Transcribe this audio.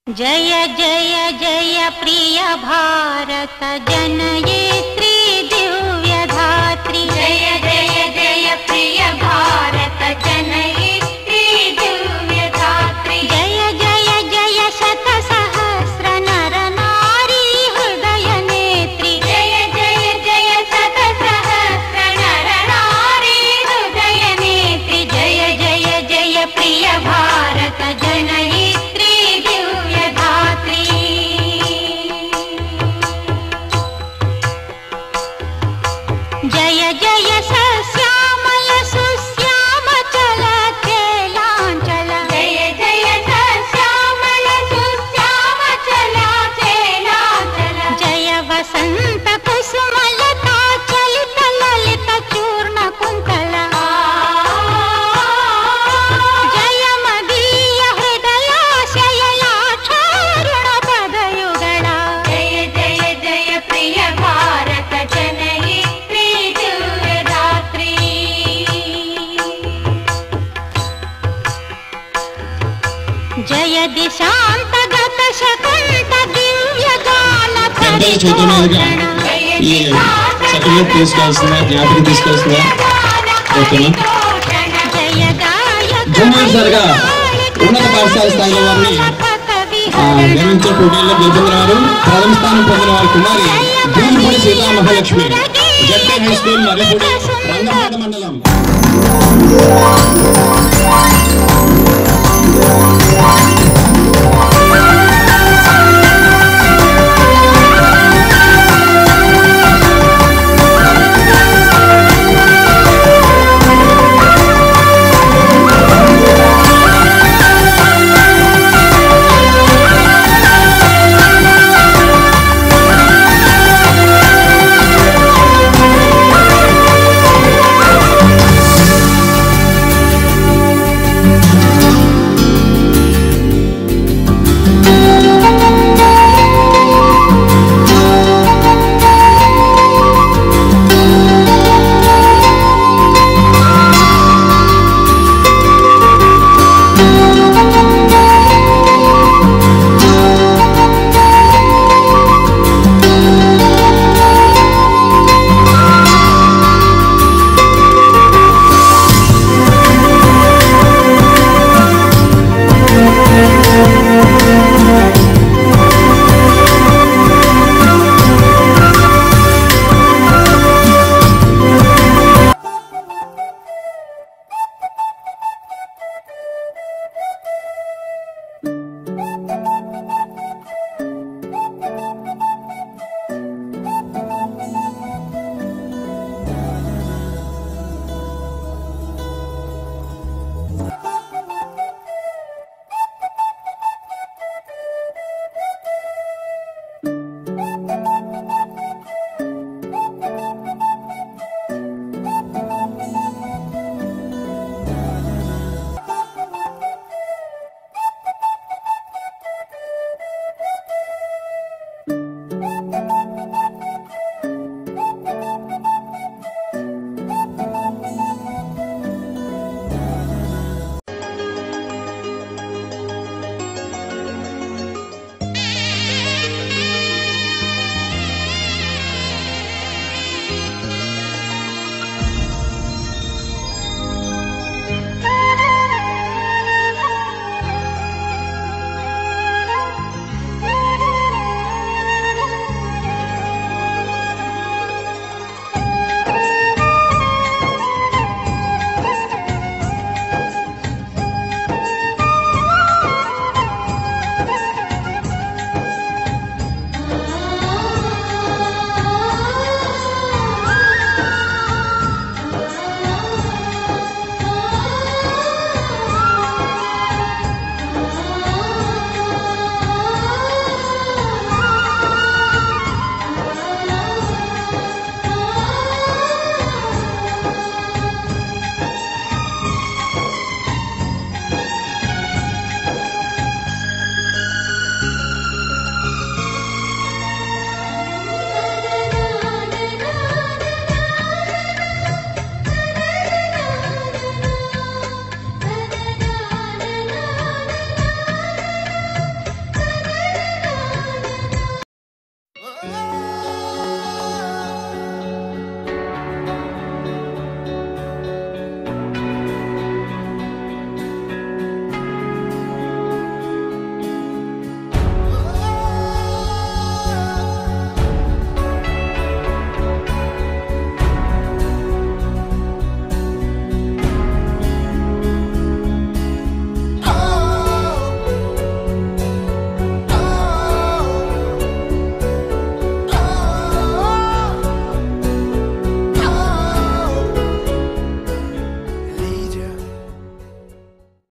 जय जय जय प्रिय भारत जनयित्री दिव्यधात्री जय जय जय प्रिय भारत जनयित्री दिव्यधात्री जय जय जय शत सहस्र नर नारी हृदय नेत्री जय जय जय शत सहस्र नर नारी हृदय नेत्री जय जय जय प्रिय भारत जनयित्री दिव्यधात्री जय जय सस्यामल सुश्यामचल चेलाञ्चल जय जय सस्यामल सुश्यामचल चेलाञ्चल जय वसन्त कुसुमलता चलित ललित चूर्ण कुन्तल जय मदीय हृदयाशयलाक्षारुण पदयुगळा जय जय जय प्रिय भारत जनयित्री दिव्यदात्री जय दिशान्तगत शकुन्त दिव्यगान పెద్దల చేతుల మీదుగా ఈ సర్టిఫికేట్ తీసుకోవాల్సిందా జ్ఞాపకం తీసుకోవాల్సిందా ఓకేనా మొదటిసారిగా ఉన్నత పాఠశాల స్థాయిలో వారిని ఆ, నిర్వహించే పోటీల్లో గెలుపొందిన వారు ప్రథమ స్థానం పొందిన వారి Kumari Bhumipudi Sita Mahalakshmi ZP high school Marripudi Rangampeta మండలం